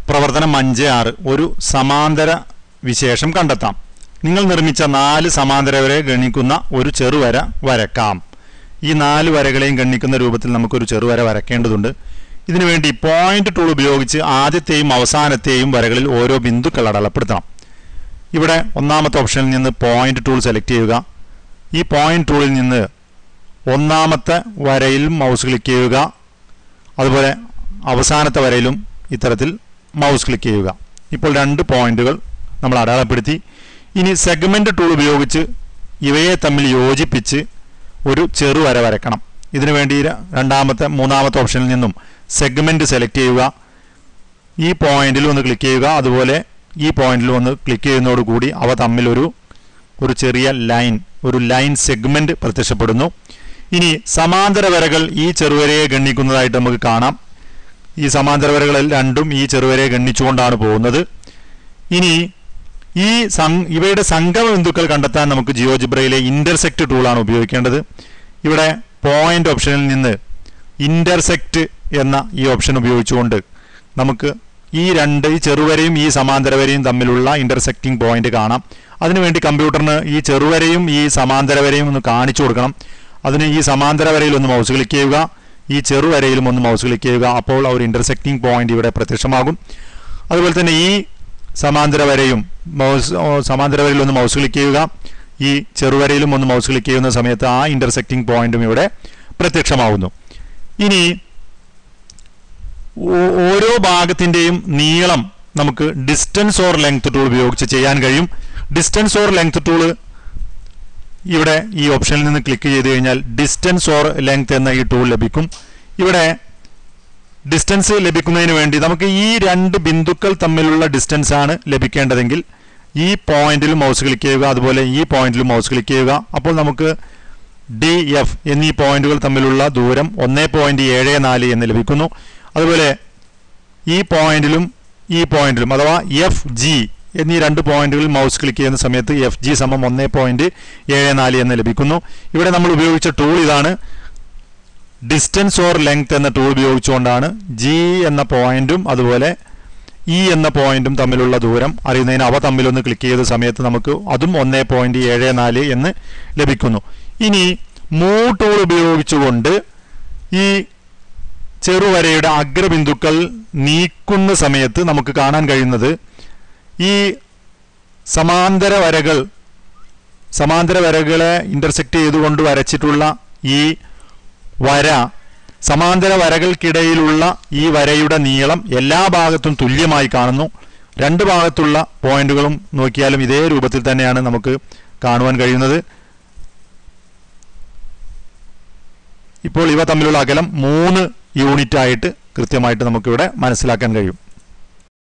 പ്രവർത്തനം അഞ്ച് ആറ് ഒരു സമാന്തര വിശേഷം കണ്ടെത്താം നിങ്ങൾ നിർമ്മിച്ച നാല് സമാന്തരവരെ ഗണിക്കുന്ന ഒരു ചെറുവര വരക്കാം ഈ നാല് വരകളെയും ഗണിക്കുന്ന രൂപത്തിൽ നമുക്കൊരു ചെറുവര വരക്കേണ്ടതുണ്ട് ഇതിനുവേണ്ടി പോയിന്റ് ടൂൾ ഉപയോഗിച്ച് ആദ്യത്തെയും അവസാനത്തെയും വരകളിൽ ഓരോ ബിന്ദുക്കൾ അടയാളപ്പെടുത്തണം ഇവിടെ ഒന്നാമത്തെ ഓപ്ഷനിൽ നിന്ന് പോയിന്റ് ടൂൾ സെലക്ട് ചെയ്യുക ഈ പോയിന്റ് ടൂളിൽ നിന്ന് ഒന്നാമത്തെ വരയിൽ മൗസ് ക്ലിക്ക് ചെയ്യുക അതുപോലെ അവസാനത്തെ വരയിലും ഇത്തരത്തിൽ മൗസ് ക്ലിക്ക് ചെയ്യുക ഇപ്പോൾ രണ്ട് പോയിന്റുകൾ നമ്മൾ അടയാളപ്പെടുത്തി ഇനി സെഗ്മെന്റ് ടൂൾ ഉപയോഗിച്ച് ഇവയെ തമ്മിൽ യോജിപ്പിച്ച് ഒരു ചെറുവര വരക്കണം ഇതിനു വേണ്ടി ര- രണ്ടാമത്തെ മൂന്നാമത്തെ ഓപ്ഷനിൽ നിന്നും സെഗ്മെന്റ് സെലക്ട് ചെയ്യുക ഈ പോയിന്റിൽ ഒന്ന് ക്ലിക്ക് ചെയ്യുക അതുപോലെ ഈ പോയിന്റിൽ ഒന്ന് ക്ലിക്ക് ചെയ്യുന്നതോടുകൂടി അവ തമ്മിൽ ഒരു ഒരു ചെറിയ ലൈൻ ഒരു ലൈൻ സെഗ്മെന്റ് പ്രത്യക്ഷപ്പെടുന്നു ഇനി സമാന്തര വരകൾ ഈ ചെറുവരയെ ഗണ്ണിക്കുന്നതായിട്ട് നമുക്ക് കാണാം ഈ സമാന്തര വരകളിൽ രണ്ടും ഈ ചെറുവരയെ ഗണ്ണിച്ചുകൊണ്ടാണ് പോകുന്നത് ഇനി ഈ സം- ഇവയുടെ സംഗമ ബിന്ദുക്കൾ കണ്ടെത്താൻ നമുക്ക് ജിയോജിബ്രയിലെ ഇന്റർസെക്റ്റ് ടൂളാണ് ഉപയോഗിക്കേണ്ടത് ഇവിടെ പോയിന്റ് ഓപ്ഷനിൽ നിന്ന് ഇന്റർസെക്റ്റ് എന്ന ഈ ഓപ്ഷൻ ഉപയോഗിച്ചുകൊണ്ട് നമുക്ക് ഈ രണ്ട് ഈ ചെറുവരയും ഈ സമാന്തരവരയും തമ്മിലുള്ള ഇന്റർസെക്റ്റിംഗ് പോയിന്റ് കാണാം അതിനുവേണ്ടി കമ്പ്യൂട്ടറിന് ഈ ചെറുവരയും ഈ സമാന്തരവരയും ഒന്ന് കാണിച്ചു കൊടുക്കണം അതിന് ഈ സമാന്തരവരയിൽ ഒന്ന് മൗസ് ക്ലിക്ക് ചെയ്യുക ഈ ചെറുവരയിലും ഒന്ന് മൗസ് ക്ലിക്ക് ചെയ്യുക അപ്പോൾ ആ ഒരു ഇന്റർസെക്റ്റിംഗ് പോയിന്റ് ഇവിടെ പ്രത്യക്ഷമാകും അതുപോലെ തന്നെ ഈ സമാന്തര വരയും മൗസ് ഓ, സമാന്തര വരയിൽ ഒന്ന് മൗസ് ക്ലിക്ക് ചെയ്യുക ഈ ചെറുവരയിലും ഒന്ന് മൗസ് ക്ലിക്ക് ചെയ്യുന്ന സമയത്ത് ആ ഇന്റർസെക്റ്റിംഗ് പോയിന്റും ഇവിടെ പ്രത്യക്ഷമാവുന്നു ഇനി ഓ- ഓരോ ഭാഗത്തിന്റെയും നീളം നമുക്ക് ഡിസ്റ്റൻസ് ഓർ ലെങ്ത് ടൂൾ ഉപയോഗിച്ച് ചെയ്യാൻ കഴിയും ഡിസ്റ്റൻസ് ഓർ ലെങ്ത് ടൂൾ ഇവിടെ ഈ ഓപ്ഷനിൽ നിന്ന് ക്ലിക്ക് ചെയ്ത് കഴിഞ്ഞാൽ ഡിസ്റ്റൻസ് ഓർ ലെങ്ത് എന്ന ഈ ടൂൾ ലഭിക്കും ഇവിടെ ഡിസ്റ്റൻസ് ലഭിക്കുന്നതിന് വേണ്ടി നമുക്ക് ഈ രണ്ട് ബിന്ദുക്കൾ തമ്മിലുള്ള ഡിസ്റ്റൻസ് ആണ് ലഭിക്കേണ്ടതെങ്കിൽ ഈ പോയിന്റിൽ മൗസ് ക്ലിക്ക് ചെയ്യുക അതുപോലെ ഈ പോയിന്റിൽ മൗസ് ക്ലിക്ക് ചെയ്യുക അപ്പോൾ നമുക്ക് ഡി എഫ് എന്നീ പോയിന്റുകൾ തമ്മിലുള്ള ദൂരം ഒന്നേ പോയിന്റ് ഏഴ് നാല് എന്ന് ലഭിക്കുന്നു അതുപോലെ ഈ പോയിന്റിലും ഈ പോയിന്റിലും അഥവാ എഫ് ജി എന്നീ രണ്ട് പോയിന്റുകളിൽ മൗസ് ക്ലിക്ക് ചെയ്യുന്ന സമയത്ത് എഫ് ജി സമം ഒന്നേ പോയിന്റ് ഏഴ് നാല് എന്ന് ലഭിക്കുന്നു ഇവിടെ നമ്മൾ ഉപയോഗിച്ച ടൂൾ ഇതാണ് ഡിസ്റ്റൻസ് ഓർ ലെങ്ത് എന്ന ടൂൾ ഉപയോഗിച്ചുകൊണ്ടാണ് ജി എന്ന പോയിന്റും അതുപോലെ ഇ എന്ന പോയിന്റും തമ്മിലുള്ള ദൂരം അറിയുന്നതിന് അവ തമ്മിലൊന്ന് ക്ലിക്ക് ചെയ്ത സമയത്ത് നമുക്ക് അതും ഒന്നേ പോയിന്റ് ഏഴ് നാല് എന്ന് ലഭിക്കുന്നു ഇനി മൂ ടൂൾ ഉപയോഗിച്ചുകൊണ്ട് ഈ ചെറുവരയുടെ അഗ്രബിന്ദുക്കൾ നീക്കുന്ന സമയത്ത് നമുക്ക് കാണാൻ കഴിയുന്നത് ഈ സമാന്തര വരകൾ സമാന്തര വരകളെ ഇന്റർസെക്ട് ചെയ്തുകൊണ്ട് വരച്ചിട്ടുള്ള ഈ വര സമാന്തര വരകൾക്കിടയിലുള്ള ഈ വരയുടെ നീളം എല്ലാ ഭാഗത്തും തുല്യമായി കാണുന്നു രണ്ട് ഭാഗത്തുള്ള പോയിന്റുകളും നോക്കിയാലും ഇതേ രൂപത്തിൽ തന്നെയാണ് നമുക്ക് കാണുവാൻ കഴിയുന്നത് ഇപ്പോൾ ഇവ തമ്മിലുള്ള അകലം മൂന്ന് യൂണിറ്റ് ആയിട്ട് കൃത്യമായിട്ട് നമുക്കിവിടെ മനസ്സിലാക്കാൻ കഴിയും